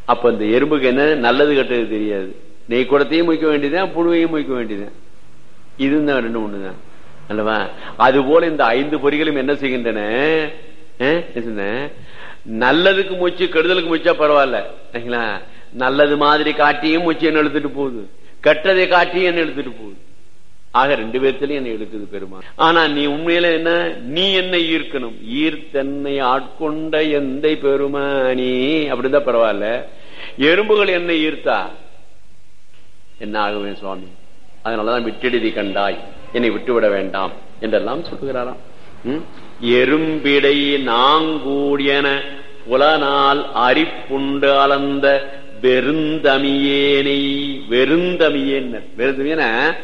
அப்ப இந்த எறும்புக்கு என்ன நல்லது கெட்டது தெரியாது நெய் குடத்தையும் முய்க்க வேண்டியதுதான் புழுவையும் முய்க்க வேண்டியதுதான் இதுதான் ரெண்டு ஒண்ணுதான் அல்லவா அது போல இந்த ஐந்து பொறிகளும் என்ன செய்கின்றன அஹ், என்ன சொன்னேன்? நல்லதுக்கு மூச்சு கெடுதலுக்கு மூச்சா பரவாயில்ல சரிங்களா? நல்லது மாதிரி காட்டியும் மூச்சு என்ன எழுத்துட்டு போகுது கெட்டதை காட்டியும் என்ன எழுத்துட்டு போகுது ஆக ரெண்டு பேர்த்திலையும் என்னை இழுக்குது பெருமா ஆனா நீ உண்மையில என்ன நீ என்னை ஈர்க்கணும் ஈர்த்தன்னை ஆட்கொண்ட எந்தை பெருமானி அப்படிதான் பரவாயில்ல எறும்புகள் என்னை ஈர்த்தா என்ன ஆகுவேன் சுவாமி அதனாலதான் விட்டெழுதி கண்டாய் என்னை விட்டுவிட வேண்டாம் என்றெல்லாம் சொல்லுகிறாராம் ம்? எறும்பிடை நாங்கூடியன புலனால் அரிப்புண்டு அளந்த வெறுந்தமியேனை வெறுந்தமியேன் வெறுந்தமியன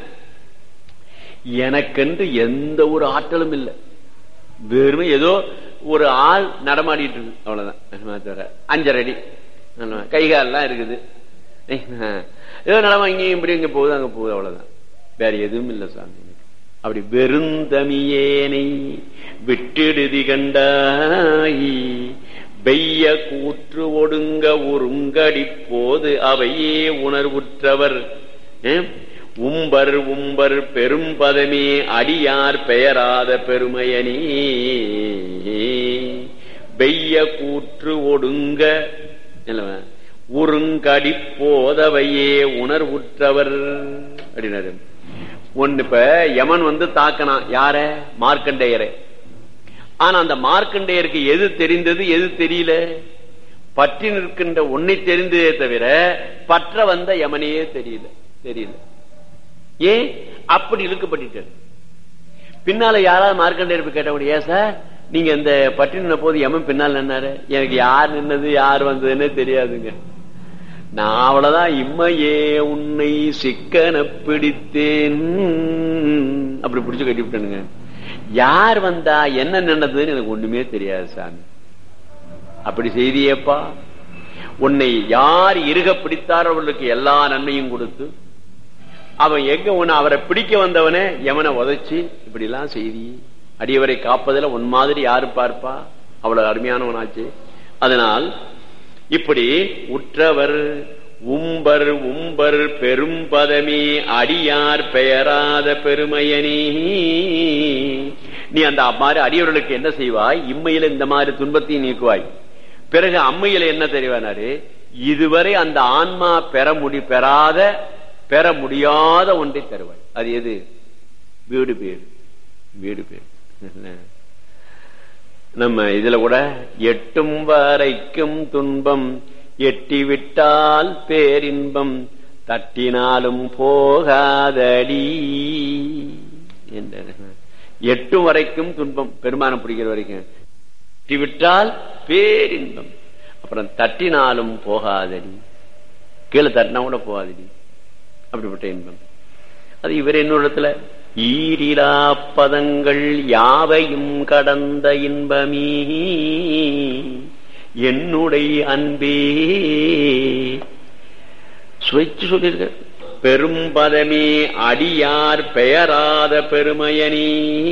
எனக்கென்று எந்த ஒரு ஆற்றலும் இல்லை வெறும் ஏதோ ஒரு ஆள் நடமாடிட்டு இருக்கு அவ்வளவுதான் தவிர அஞ்சரை அடி கைகாலெல்லாம் இருக்குது ஏதோ நடமா இங்கேயும் இப்படி இங்க போகுது அங்க போகுது அவ்வளவுதான் வேற எதுவும் இல்லை சாமி எனக்கு. அப்படி வெறுந்தமியேனை விட்டெடுதி கண்டாய் வெய்ய கூற்று ஒடுங்க ஒருங்கடி போது அவையே உணர்வுற்றவர் ஏம்? உம்பர் உம்பர் பெரும் பதமே அடியார் பெயராத பெருமையனே வெய்ய கூற்று ஒடுங்க இல்லவா? உருங்கடி போதவையே உணர்வுற்றவர் அப்படின்னாரு ஒன்னு இப்ப யமன் வந்து தாக்கனான் யார மார்க்கண்டேயரை ஆனா அந்த மார்க்கண்டேயருக்கு எது தெரிந்தது எது தெரியல பற்றி நிற்கின்ற உன்னை தெரிந்ததே தவிர பற்ற வந்த யமனையே தெரியல தெரியல ஏன் அப்படி இழுக்கப்பட்டுட்டார் பின்னால யாராவது மார்க்கண்டேயர் போய் கேட்டபடி ஏன் சார் நீங்க இந்த பற்றி நின்ன போது யமன் பின்னால் நின்னாரு எனக்கு யார் நின்னது யார் வந்ததுன்னே தெரியாதுங்க நான் அவ்வளவுதான் இம்மையே உன்னை சிக்கன பிடித்தேன் அப்படி பிடிச்சு கட்டி விட்டனுங்க யார் வந்தா என்ன நின்னதுன்னு எனக்கு ஒண்ணுமே தெரியாது சாமி அப்படி செய்தியேப்பா உன்னை யார் இருக பிடித்தாரோ அவர்களுக்கு எல்லா நன்மையும் கொடுத்து அவன் எங்க உன்னை அவரை பிடிக்க வந்தவனே எவனை உதைச்சு இப்படி எல்லாம் செய்தி அடியவரை காப்பதில் உன் மாதிரி யாரு பார்ப்பா அவ்வளவு அருமையானவனாச்சு அதனால் இப்படி உற்றவர் உம்பர் உம்பர் பெரும் பதமே அடியார் பெயராத பெருமையனே நீ அந்த மாதிரி அடியவர்களுக்கு என்ன செய்வாய் இம்மையில இந்த மாதிரி துன்பத்தையும் நீக்குவாய் பிறகு அம்மையில என்ன தெரிவானாரு இதுவரை அந்த ஆன்மா பெற முடி பெறாத பெற முடியாத ஒன்றை தருவாய் அது எது வீடு பேர் வீடு பேர் நம்ம இதுல கூட எட்டும் வரைக்கும் துன்பம் எட்டி விட்டால் பேரின்பம் தட்டினாலும் போகாதடி என்ற எட்டும் வரைக்கும் துன்பம் பெருமானம் பிடிக்கிற வரைக்கும் எட்டி விட்டால் பேரின்பம் அப்புறம் தட்டினாலும் போகாதடி கீழே தட்டினா கூட போகாதடி அப்படிப்பட்ட இன்பம் அது இவர் என்னோடத்துல ஈரிலா பதங்கள் யாவையும் கடந்த இன்பமீ என்னுடைய அன்பே சுவைச்சு சொல்லியிருக்க பெரும் பதமே அடியார் பெயராத பெருமையனே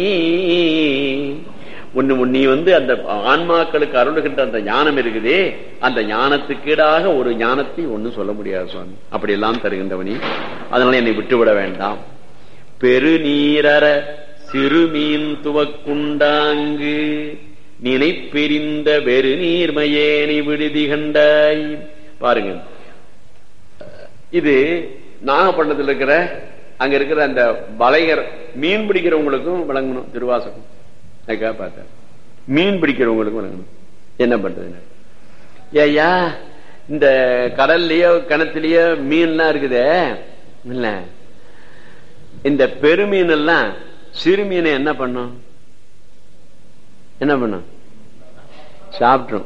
ஒண்ணு நீ வந்து அந்த ஆன்மாக்களுக்கு அருளுகின்ற அந்த ஞானம் இருக்குதே அந்த ஞானத்துக்கீடாக ஒரு ஞானத்தை ஒன்னும் சொல்ல முடியாது சுவாமி அப்படி எல்லாம் தருகின்றவனி அதனால என்னை விட்டுவிட வேண்டாம் பெருநீரற சிறுமீன் துவக்குண்டாங்கு நினைப்பெரிந்த வெறு நீர்மையேனை விடுதி கண்டாய் பாருங்க இது நாகப்பட்டினத்தில் இருக்கிற அங்க இருக்கிற அந்த வலைகர் மீன் பிடிக்கிறவங்களுக்கும் விளங்கணும் திருவாசகம் அதுக்காக பார்த்தேன் மீன் பிடிக்கிறவங்களுக்கும் விளங்கணும் என்ன பண்றது ஏய்யா இந்த கடல்லயோ கிணத்துலயோ மீன்லாம் இருக்குதே இல்ல இந்த பெருமீன் எல்லாம் சிறு மீனை என்ன பண்ணும் என்ன பண்ணும் சாப்பிட்ரும்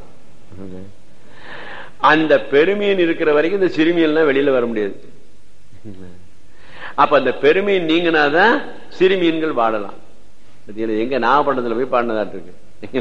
அந்த பெருமீன் இருக்கிற வரைக்கும் இந்த சிறுமியெல்லாம் வெளியில வர முடியாது அப்ப அந்த பெருமீன் நீங்கினாதான் சிறுமீன்கள் வாழலாம் எங்க நாகப்பட்டினத்துல போய் பாடினதாட்டு இருக்கு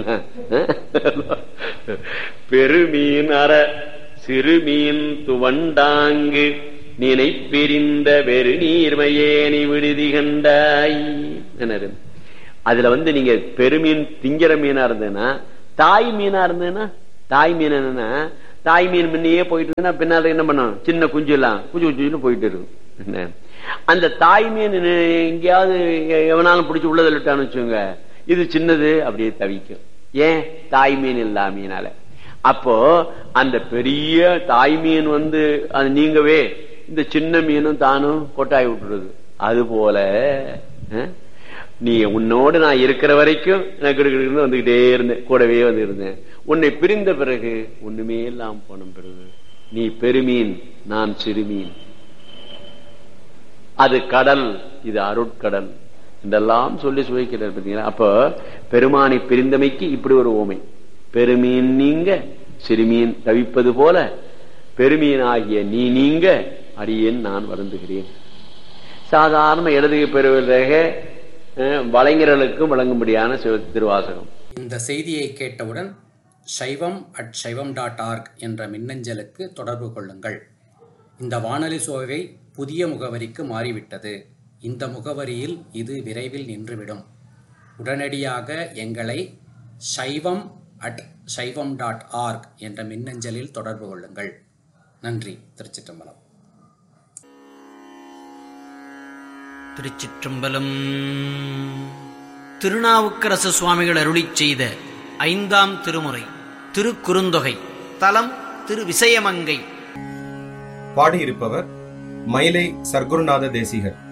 பெருமீன் அற சிறுமீன் துவண்டாங்கு நினைப்பிரிந்த வெறு நீர்மையேனி விடுதி கண்டாய் அதுல வந்து நீங்க பெருமீன் திங்கிற மீனா இருந்ததுன்னா தாய் மீனா இருந்ததுன்னா தாய் மீன் என்னன்னா தாய் மீன் முன்னையே போயிட்டு இருக்குன்னா பின்னால என்ன பண்ணும் சின்ன குஞ்சு எல்லாம் குஞ்சு குஞ்சுன்னு போயிட்டு இருக்கும் என்ன அந்த தாய் மீன் எங்கேயாவது எவனாலும் பிடிச்சி உள்ள தள்ளிட்டான்னு வச்சுங்க இது சின்னது அப்படியே தவிக்கும் ஏன் தாய் மீன் இல்லா மீனால அப்போ அந்த பெரிய தாய் மீன் வந்து அது நீங்கவே இந்த சின்ன மீனும் தானும் கொட்டாய் விட்டுருது அது போல அஹ், நீ உன்னோடு நான் இருக்கிற வரைக்கும் நான் கிடுக்கிட்டு வந்துகிட்டே இருந்தேன் கூடவே வந்து இருந்தேன் உன்னை பிரிந்த பிறகு ஒண்ணுமே இல்லாம போன பிறகு நீ பெருமீன் நான் சிறுமீன் அது கடல் இது அருட்கடல் இதெல்லாம் சொல்லி சுவைக்கிறார் பார்த்தீங்களா அப்போ பெருமானை பிரிந்தமைக்கு இப்படி ஒரு ஓமை பெருமீன் நீங்க சிறுமீன் தவிப்பது போல பெருமீன் ஆகிய நீ நீங்க அடியேன் நான் வருந்துகிறேன் சாதாரண இடதுகை பெறுவதாக வலைஞர்களுக்கும் வழங்கும்படியான சிவ திருவாசகம் இந்த செய்தியை கேட்டவுடன் சைவம் அட் சைவம் டாட் ஆர்க் என்ற மின்னஞ்சலுக்கு தொடர்பு கொள்ளுங்கள் இந்த வானொலி சோவை புதிய முகவரிக்கு மாறிவிட்டது இந்த முகவரியில் இது விரைவில் நின்றுவிடும் உடனடியாக எங்களை சைவம் அட் சைவம் டாட் ஆர்க் என்ற மின்னஞ்சலில் தொடர்பு கொள்ளுங்கள் நன்றி திருச்சிற்றம்பலம் திருச்சிற்றம்பலம் திருநாவுக்கரசு சுவாமிகள் அருளிச் செய்த ஐந்தாம் திருமுறை திருக்குறுந்தொகை தலம் திரு விசயமங்கை பாடியிருப்பவர் மயிலை சர்க்குருநாத தேசிகர்